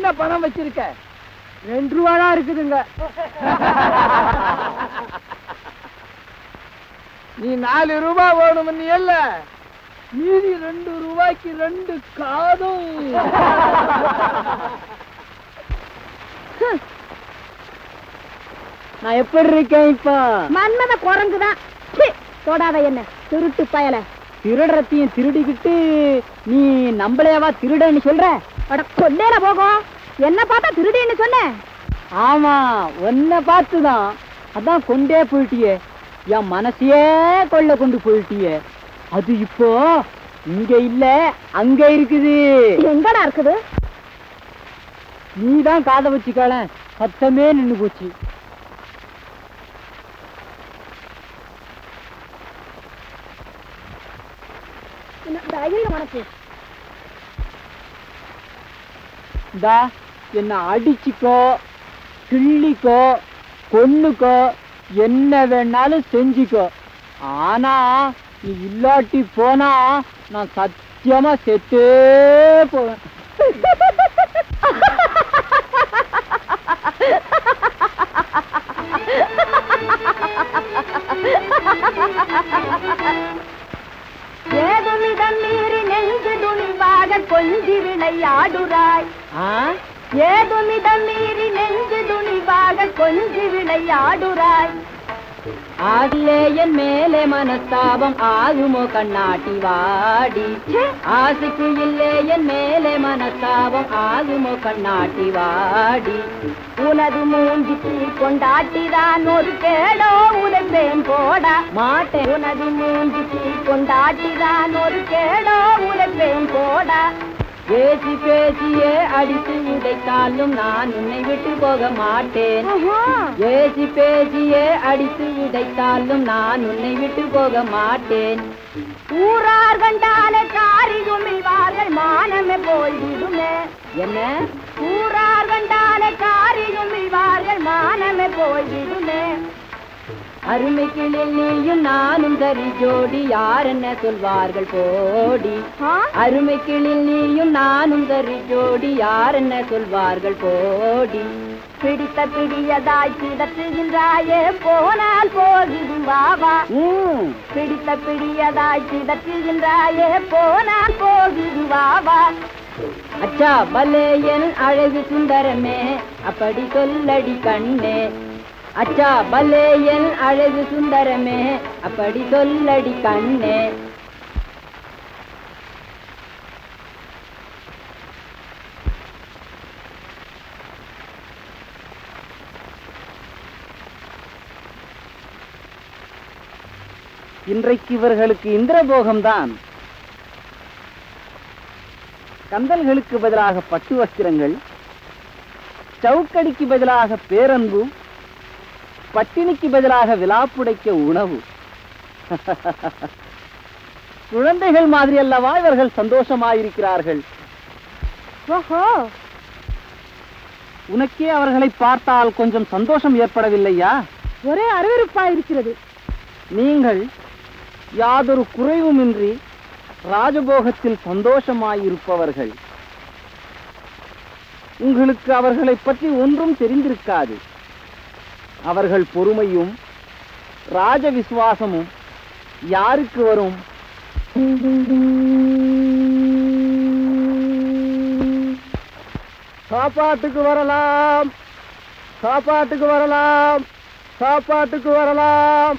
என்ன பணம் வச்சிருக்க ரெண்டு ரூபா தான் இருக்குதுங்க நீ நாலு ரூபாய் வேணும் நீ இல்ல மீதி ரெண்டு ரூபாய்க்கு ரெண்டு காதும் நான் எப்படி இருக்கேன் இப்போ மன்மத குரங்குதான் சீ, தொடாத என்ன திருட்டு பயல திருடுறத்தையும் திருடிக்கிட்டு நீ நம்மளையவா திருடன்னு சொல்ற அட கொல்லேல போகும் என்ன பார்த்தா திருடின்னு சொன்னேன் ஆமா உன்னை பார்த்துதான் அதான் கொண்டே போயிட்டியே என் மனசையே கொள்ள கொண்டு போயிட்டியே அது இப்போ இங்க இல்ல அங்க இருக்குது எங்கடா இருக்குது நீதான் காதை வச்சுக்கால சத்தமே நின்னு போச்சு இந்த தைரியம் உனக்கு இந்தா என்ன அடிச்சுக்கோ கிள்ளிக்கோ கொன்னுக்கோ என்ன வேணாலும் செஞ்சுக்கோ ஆனா நீ இல்லாட்டி போனா நான் சத்தியமா செத்தே போவேன் ஏதுமிதம் மீறி நெஞ்சு துணிவாக கொஞ்சி விளையாடுறாய் ஆ? ஏதுமிதம் மீறி நெஞ்சு துணிவாக கொஞ்சி விளையாடுறாய் ஆகிலே என் மேலே மனஸ்தாபம் ஆகுமோ கண்ணாட்டி வாடி ஆசைக்கு இல்லே என் மேலே மனஸ்தாபம் ஆகுமோ கண்ணாட்டி வாடி உனது மூஞ்சிக்கு கொண்டாட்டிதான் ஒரு கேடோ உதைப்பேன் போடா மாட்டேன் உனது மூஞ்சிக்கு கொண்டாட்டிதான் ஒரு கேடோ உதைப்பேன் போடா பேசி பேசியே அடித்து உதைத்தாலும் நான் உன்னை விட்டு போக மாட்டேன் பேசி பேசியே அடித்து உதைத்தாலும் நான் உன்னை விட்டு போக மாட்டேன் ஊரார் கண்டாலே காரி குமிழ்வார்கள் மானமே போய்விடுமே என்ன ஊரார் கண்டாலே காரி குமிழ்வார்கள் மானமே போய்விடுமே அருமைக்கிளில் நீயும் நானும் சரி ஜோடி யார் என்ன சொல்வார்கள் போடி ஆ? அருமைக்கிளில் நீயும் நானும் சரி ஜோடி யார் என்ன சொல்வார்கள் போடி பிடித்த பிடியதாய் கிடத்துகின்றாயே போனால் போகிடும் வாவா ம், பிடித்த பிடியதாய் கிடத்துகின்றாயே போனால் போகிடும் வாவா அச்சா பலே என் அழகு சுந்தரமே அப்படி சொல்லடி கண்ணே அச்சா பலே என் அழகு சுந்தரமே அப்படி சொல்லடி கண்ணே இன்றைக்கு இவர்களுக்கு இந்திரபோகம்தான் கந்தல்களுக்கு பதிலாக பட்டு வஸ்திரங்கள் சவுக்கடிக்கு பதிலாக பேரன்பு பட்டினிக்கு பதிலாக விலாப்புடைக்க உணவு குழந்தைகள் மாதிரி அல்லவா இவர்கள் சந்தோஷமாயிருக்கிறார்கள் ஓஹோ உனக்கே அவர்களை பார்த்தால் கொஞ்சம் சந்தோஷம் ஏற்படவில்லையா ஒரே அருவருப்பா இருக்கிறது நீங்கள் யாதொரு குறைவுமின்றி ராஜபோகத்தில் சந்தோஷமாயிருப்பவர்கள் உங்களுக்கு அவர்களை பற்றி ஒன்றும் தெரிந்திருக்காது அவர்கள் பொறுமையும் ராஜ விசுவாசமும் யாருக்கு வரும் சாப்பாட்டுக்கு வரலாம் சாப்பாட்டுக்கு வரலாம் சாப்பாட்டுக்கு வரலாம்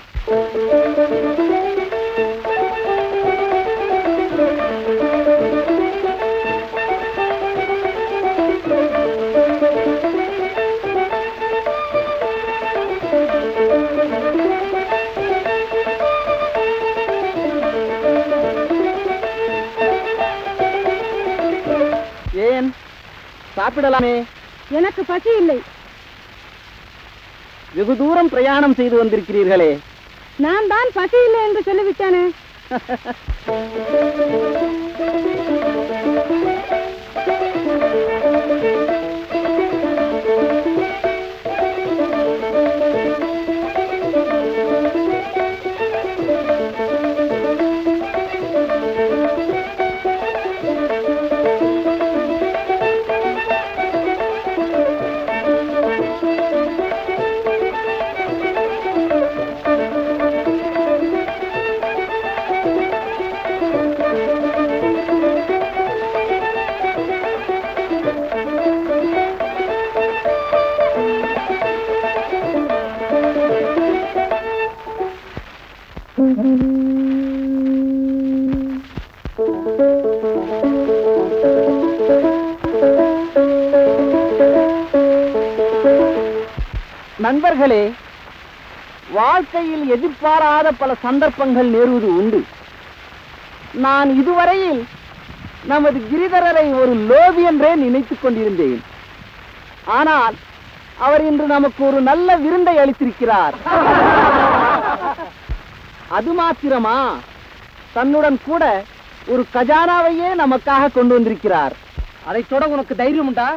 ஏன் சாப்பிடலாமே எனக்கு பசி இல்லை வெகு தூரம் பிரயாணம் செய்து வந்திருக்கிறீர்களே நான் தான் பசி இல்லை என்று சொல்லிவிட்டேனே நண்பர்களே வாழ்க்கையில் எதிர்பாராத பல சந்தர்ப்பங்கள் நேருவது உண்டு நான் இதுவரையில் நமது கிரிதரரை ஒரு லோபி என்றே நினைத்துக் கொண்டிருந்தேன் ஆனால் அவர் இன்று நமக்கு ஒரு நல்ல விருந்தை அளித்திருக்கிறார் அது மாத்திரமா தன்னுடன் கூட ஒரு கஜானாவையே நமக்காக கொண்டு வந்திருக்கிறார் அதை தொட உனக்கு தைரியம் உண்டா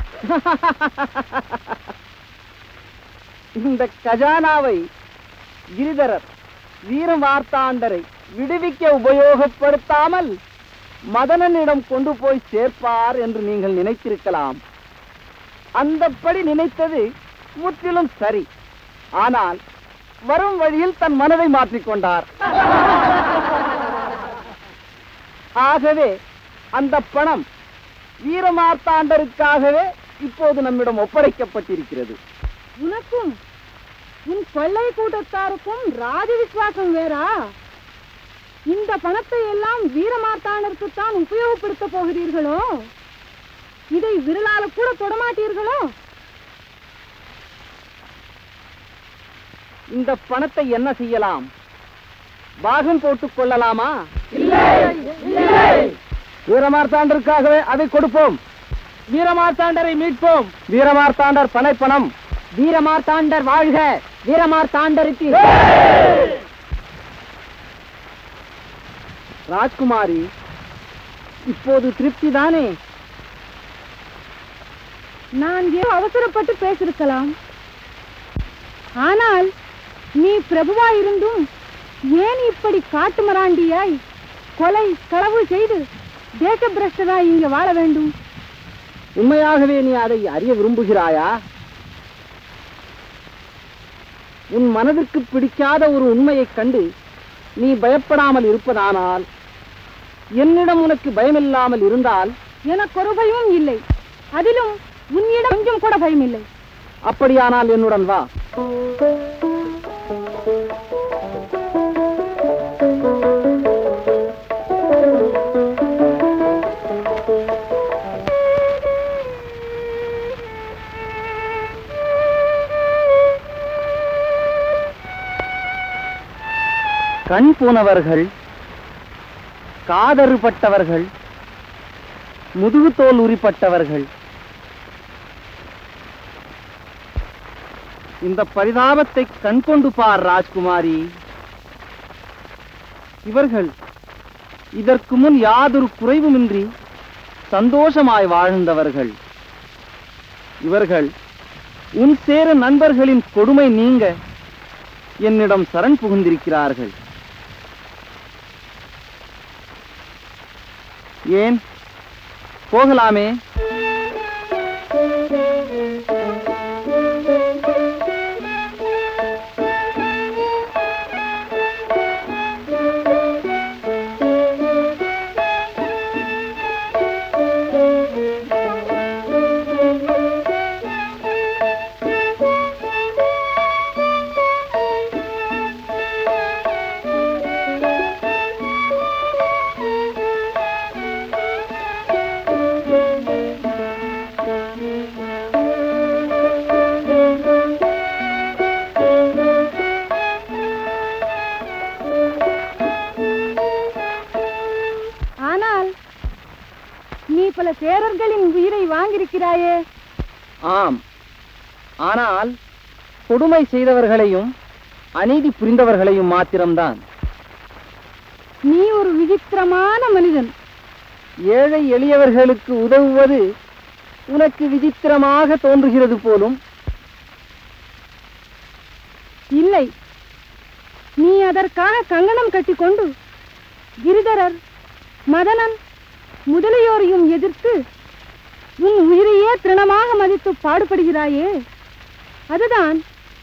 இந்த கஜானாவை கிரிதரர் வீரமார்த்தாண்டரை விடுவிக்க உபயோகப்படுத்தாமல் மதனனிடம் கொண்டு போய் சேர்ப்பார் என்று நீங்கள் நினைத்திருக்கலாம் அந்தப்படி நினைத்தது முற்றிலும் சரி ஆனால் வரும் வழியில் தன் மனதை மாற்றிக்கொண்டார் ஆகவே அந்த பணம் வீரமார்த்தாண்டருக்காகவே இப்போது நம்மிடம் ஒப்படைக்கப்பட்டிருக்கிறது உனக்கும் உன் கொள்ளை கூட்டத்தாருக்கும் ராஜ விசுவாசம் வேறா இந்த பணத்தை எல்லாம் வீரமார்த்தானருக்குத்தான் உபயோகப்படுத்த போகிறீர்களோ இதை விரலால கூட தொடமாட்டீர்களோ இந்த பணத்தை என்ன செய்யலாம் பாகம் போட்டுக் கொள்ளலாமா வீரமார்த்தாண்டருக்காகவே அதை கொடுப்போம் வீரமார்த்தாண்டரை மீட்போம் வீரமார்த்தாண்டர் பனைப்பணம் வீரமார்த்தாண்டர் வாழ்க வீரமார்த்தாண்டருக்கு ராஜ்குமாரி இப்போது திருப்தி தானே நான் ஏதோ அவசரப்பட்டு பேசிருக்கலாம் ஆனால் நீ பிரபுவாயிருந்தும் ஏன் இப்படி காட்டுமராண்டியாய் கொலை களவு செய்து தேசபிரஷ்டராய் இங்க வாழ வேண்டும் உண்மையாகவே நீ அதை அறிய விரும்புகிறாயா உன் மனதிற்கு பிடிக்காத ஒரு உண்மையைக் கண்டு நீ பயப்படாமல் இருப்பதானால் என்னிடம் உனக்கு பயமில்லாமல் இருந்தால் எனக்கு ஒரு பயமும் இல்லை அதிலும் உன்னிடம் கொஞ்சம் கூட பயம் இல்லை அப்படியானால் என்னுடன் வா கண் போனவர்கள் காதறுபட்டவர்கள் முதுகுத்தோல் உரிப்பட்டவர்கள் இந்த பரிதாபத்தை கண்கொண்டு பார் ராஜ்குமாரி இவர்கள் இதற்கு முன் யாதொரு குறைவுமின்றி சந்தோஷமாய் வாழ்ந்தவர்கள் இவர்கள் உன் சேர நண்பர்களின் கொடுமை நீங்க என்னிடம் சரண் புகுந்திருக்கிறார்கள் ஏன் போகலாமே ஆனால் நீ பல சேரர்களின் உயிரை வாங்கியிருக்கிறாயே ஆம் ஆனால் கொடுமை செய்தவர்களையும் அநீதி புரிந்தவர்களையும் மாத்திரம்தான் நீ ஒரு விசித்திரமான மனிதன் ஏழை எளியவர்களுக்கு உதவுவது உனக்கு விசித்திரமாக தோன்றுகிறது போலும் இல்லை நீ அதற்காக கங்கணம் கட்டிக்கொண்டு கிரிதரர் மதனன் முதலியோரையும் எதிர்த்து உன் உயிரையே திரணமாக மதித்து பாடுபடுகிறாயே அதுதான்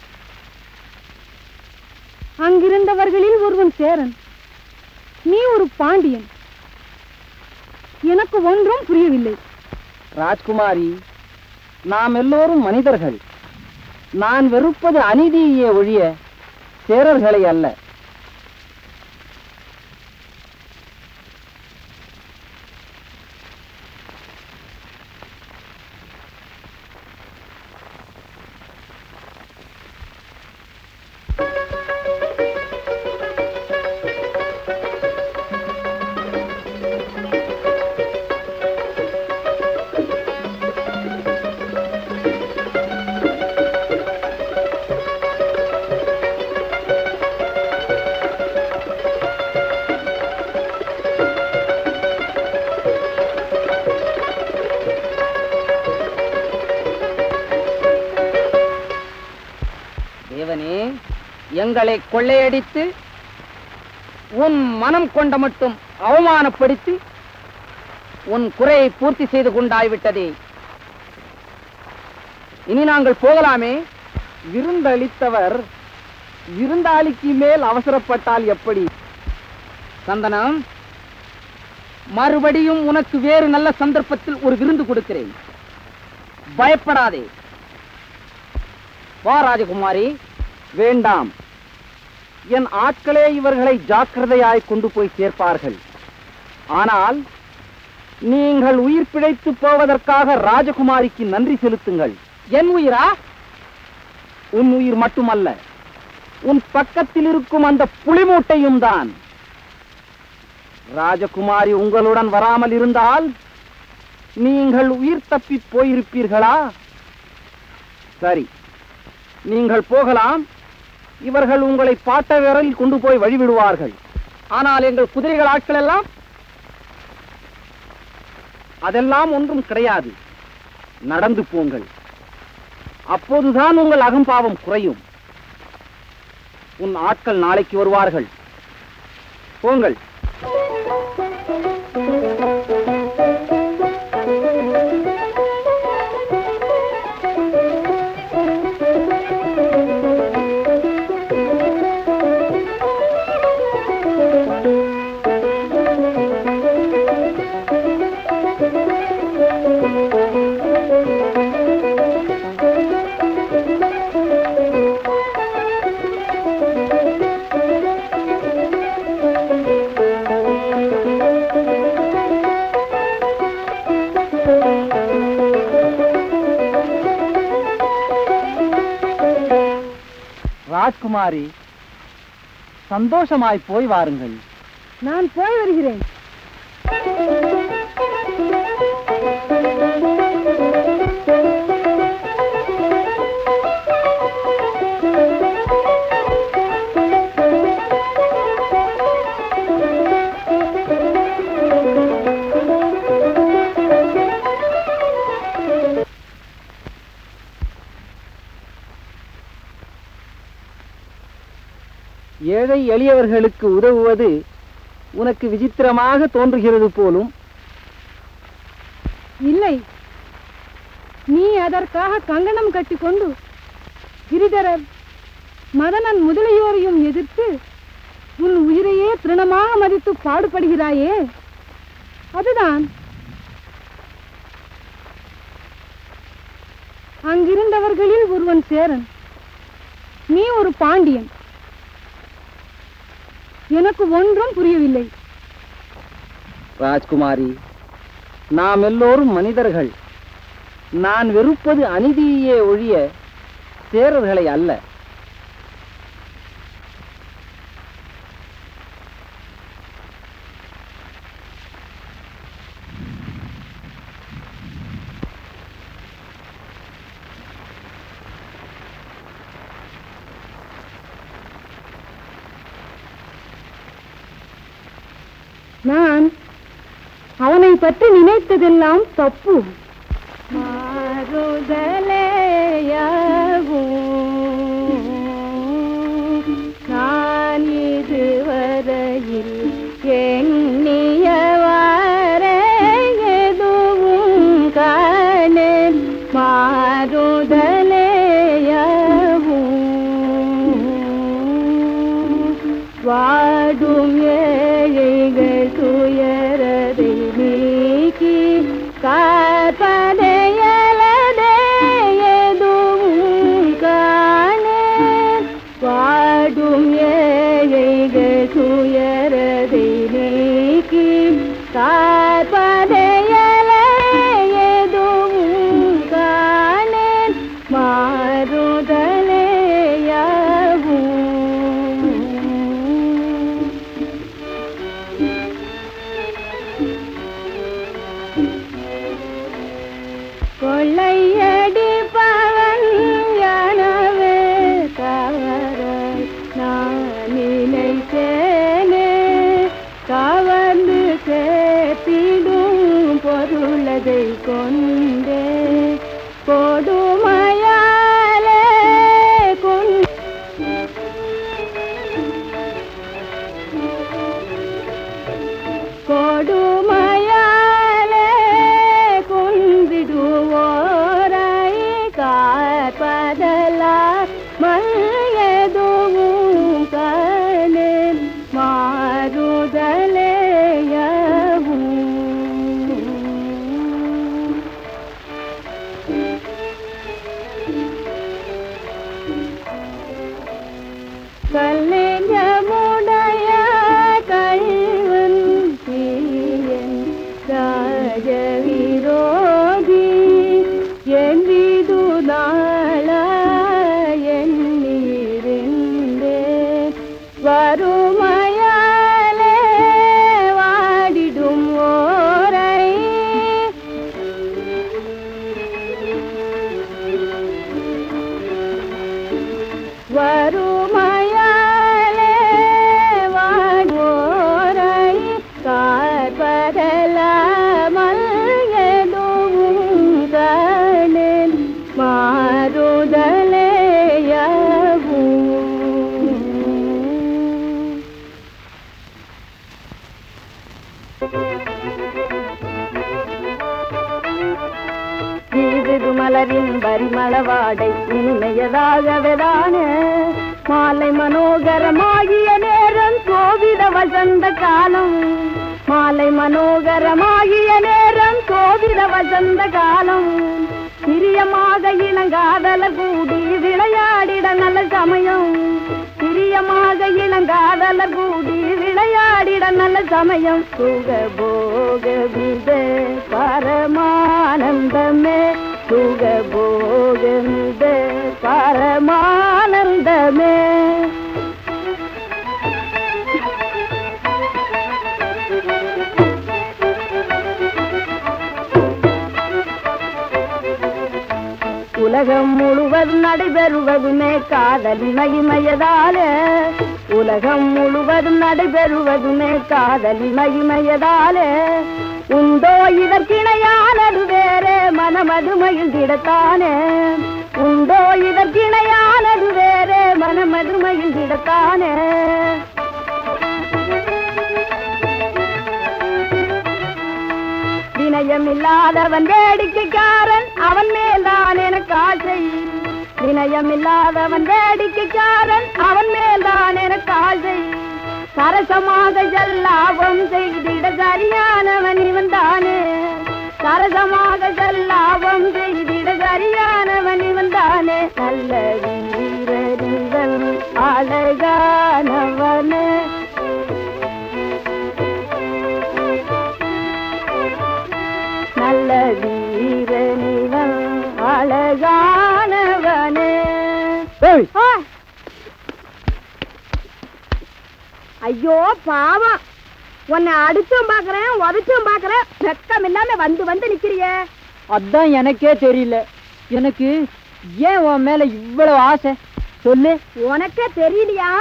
அங்கிருந்தவர்களில் ஒருவன் சேரன் நீ ஒரு பாண்டியன் எனக்கு ஒன்றும் புரியவில்லை ராஜ்குமாரி நாம் எல்லோரும் மனிதர்கள் நான் வெறுப்பது அநீதியே ஒழிய சேரர்களை அல்ல எங்களை கொள்ளையடித்து உன் மனம் கொண்ட மட்டும் அவமானப்படுத்தி உன் குறையை பூர்த்தி செய்து கொண்டாய்விட்டதே இனி நாங்கள் போகலாமே விருந்தளித்தவர் விருந்தாளிக்கு மேல் அவசரப்பட்டால் எப்படி சந்தனம் மறுபடியும் உனக்கு வேறு நல்ல சந்தர்ப்பத்தில் ஒரு விருந்து கொடுக்கிறேன் பயப்படாதே வா ராஜகுமாரி வேண்டாம் என் ஆட்களே இவர்களை ஜாக்கிரதையாய் கொண்டு போய் சேர்ப்பார்கள் ஆனால் நீங்கள் உயிர் பிழைத்து போவதற்காக ராஜகுமாரிக்கு நன்றி செலுத்துங்கள் என் உயிரா உன் உயிர் மட்டுமல்ல உன் பக்கத்தில் இருக்கும் அந்த புலிமூட்டையும் தான் ராஜகுமாரி உங்களுடன் வராமல் இருந்தால் நீங்கள் உயிர் தப்பி போயிருப்பீர்களா சரி நீங்கள் போகலாம் இவர்கள் உங்களை பாட்ட விரலில் கொண்டு போய் வழிவிடுவார்கள் ஆனால் எங்கள் குதிரைகள் ஆட்கள் எல்லாம் அதெல்லாம் ஒன்றும் கிடையாது நடந்து போங்கள் அப்போதுதான் உங்கள் அகம்பாவம் குறையும் உன் ஆட்கள் நாளைக்கு வருவார்கள் போங்கள் ராஜ்குமாரி சந்தோஷமாய் போய் வாருங்கள் நான் போய் வருகிறேன் ஏழை எளியவர்களுக்கு உதவுவது உனக்கு விசித்திரமாக தோன்றுகிறது போலும் இல்லை நீ அதற்காக கங்கணம் கட்டிக்கொண்டு கிரிதரர் மதனன் முதலியோரையும் எதிர்த்து உன் உயிரையே திருணமாக மதித்து பாடுபடுகிறாயே அதுதான் அங்கிருந்தவர்களில் ஒருவன் சேரன் நீ ஒரு பாண்டியன் எனக்கு ஒன்றும் புரியவில்லை ராஜ்குமாரி நாம் எல்லோரும் மனிதர்கள் நான் வெறுப்பது அநீதியே ஒழிய சேரர்களை அல்ல நான் அவனை பற்றி நினைத்ததெல்லாம் தப்பு நான் இதுவரையில் எண்ணியவாறே எதுவும் காணேன் மாறுதலேயவும் வாடும் ஏழைகள் துயரதை நீக்கி காப்பதையலதே எதுவும் காணேன் வாடும் ஏழைகள் துயரதை நீக்கி காப்பதையல எதுவும் காணேன் மாறுதலேயாகும் கொள்ளையடிப்பவன் எனவே தவற நான் நினைத்தேனே கவர்ந்து சேர்த்திடும் பொருளதை கொண்டே கொடுமையாலே கொண்டு கொடுமையாலே குந்திடுவோரை காப்பதலா எதுவும் கலேன் மாறுதலேயவும் கல்லிங்கமுடைய கழிவன் தீயன் ராஜவிரோதி என்றிது நாள எண்ணிருந்தே வறுமையாலே வாடிடும் ஓரை வறுமையாலே வாடுவோரை காப்பதலாமல் எதுவும் கணேன் மாறுதலேயவும் வீசுது மலரின் பரிமள வாடை இனிமையதாகவேதான மாலை மனோகரமாகிய நேரம் கோவித வசந்த காலம் மாலை மனோகரமாகிய நேரம் கோவித வசந்த காலம் பிரியமாக இளங்காதல கூடி விளையாடிட நல்ல சமயம் பிரியமாக இளங்காதல கூடி விளையாடிட நல்ல சமயம் சுக போக வித பரமானந்தமே சுக போக வித பரமானந்தமே உலகம் முழுவதும் நடைபெறுவதுமே காதலின் மகிமையதாலே உலகம் முழுவதும் நடைபெறுவதுமே காதலின் மகிமையதாலே உண்டோ இதற்கிணையானது வேறே மனமது மகிழ்ந்திடத்தானே உண்டோ இதற்கிணையானது வேறே மனமது மகிழ்ந்திடத்தானே வினயமில்லாதவன் வேடிக்கைக்காரன் அவன் மேல்தான் எனக்கு ஆசை வினயமில்லாதவன் வேடிக்கைக்காரன் அவன் மேல்தான் எனக்கு ஆசை சரசமாக செல்லாபம் செய்திட சரியானவன் இவன் தானே சரசமாக செல்லாபம் செய்திட சரியானவன் இவன் தானே நல்ல வீரரிவன் அழகானவனே நல்ல வீரனிவன் அழகானவனே ஏய் ஆ! ஐயோ பாவம் உன்னை அடிச்சும் பாக்குறேன் உதச்சும் பாக்குறேன் வெக்கம் இல்லாம வந்து வந்து நிக்கிறியே அதான் எனக்கே தெரியல எனக்கு ஏன் உன் மேல இவ்வளவு ஆசை சொல்லு உனக்கே தெரியலையா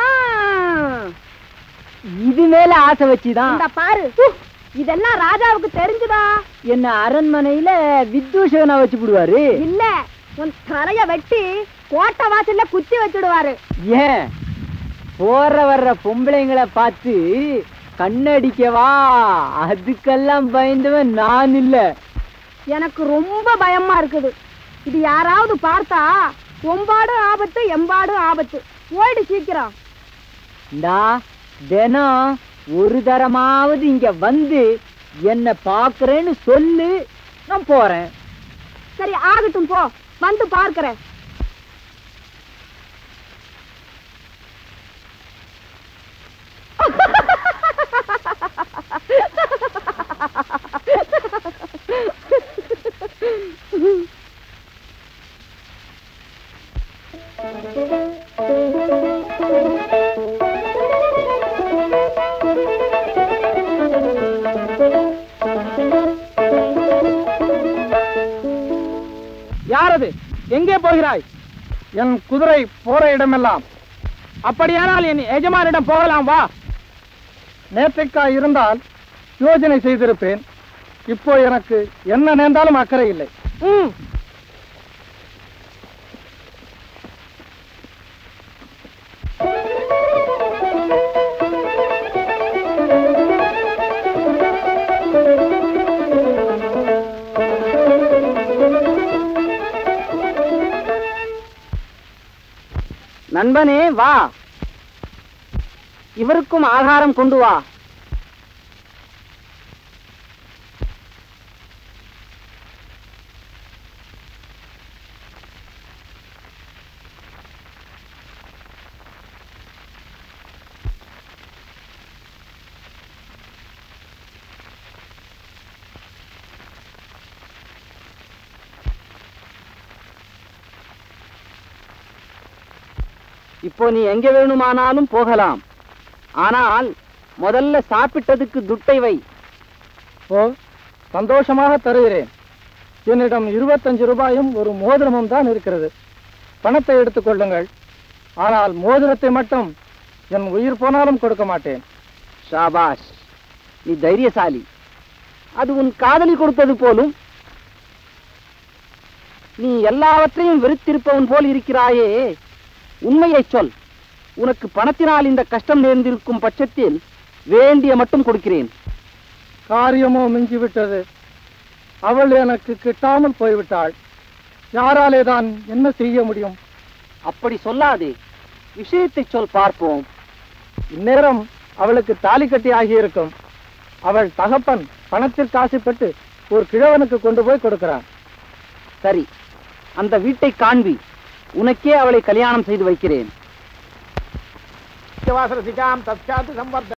இது மேல ஆசை வச்சுதான் இந்த பாரு இதெல்லாம் ராஜாவுக்கு தெரிஞ்சுதா என்ன அரண்மனையில வித்தூஷகனா வச்சு விடுவாரு இல்ல உன் தலைய வெட்டி கோட்டை வாசல்ல குத்தி வச்சுடுவாரு ஏன் போற வர்ற பொம்பளைங்களை பார்த்து கண்ணடிக்கவா அதுக்கெல்லாம் பயந்தவன் நான் இல்ல எனக்கு ரொம்ப பயமா இருக்குது இது யாராவது பார்த்தா ஒம்பாடும் ஆபத்து எம்பாடும் ஆபத்து ஓடு சீக்கிரம் இந்தா தினம் ஒரு தரமாவது இங்க வந்து என்ன பாக்குறேன்னு சொல்லு நான் போறேன் சரி ஆகட்டும் போ வந்து பார்க்கிறேன் யாரது எங்கே போகிறாய் என் குதிரை போற இடமெல்லாம் அப்படியானால் என் எஜமானிடம் போகலாம் வா நேற்றைக்கா இருந்தால் யோஜனை செய்திருப்பேன் இப்போ எனக்கு என்ன நேர்ந்தாலும் அக்கறை இல்லை ம் நண்பனே வா இவருக்கும் ஆகாரம் கொண்டு வா இப்போ நீ எங்க வேணுமானாலும் போகலாம் ஆனால் முதல்ல சாப்பிட்டதுக்கு துட்டை வை ஓ சந்தோஷமாக தருகிறேன் என்னிடம் இருபத்தஞ்சு ரூபாயும் ஒரு மோதிரமும் தான் இருக்கிறது பணத்தை எடுத்துக் கொள்ளுங்கள் ஆனால் மோதிரத்தை மட்டும் என் உயிர் போனாலும் கொடுக்க மாட்டேன் ஷாபாஷ் நீ தைரியசாலி அது உன் காதலி கொடுத்தது போலும் நீ எல்லாவற்றையும் வெறுத்திருப்பவன் போல் இருக்கிறாயே உண்மையைச் சொல் உனக்கு பணத்தினால் இந்த கஷ்டம் நேர்ந்திருக்கும் பட்சத்தில் வேண்டிய மட்டும் கொடுக்கிறேன் காரியமோ மிஞ்சிவிட்டது அவள் எனக்கு கிட்டாமல் போய்விட்டாள் யாராலே தான் என்ன செய்ய முடியும் அப்படி சொல்லாதே விஷயத்தை சொல் பார்ப்போம் இந்நேரம் அவளுக்கு தாலி கட்டி ஆகியிருக்கும் அவள் தகப்பன் பணத்திற்கு ஆசைப்பட்டு ஒரு கிழவனுக்கு கொண்டு போய் கொடுக்கிறான் சரி அந்த வீட்டை காண்பி உனக்கே அவளை கல்யாணம் செய்து வைக்கிறேன் வாசரசிகாம் தற்சாத்து சம்பர்த்த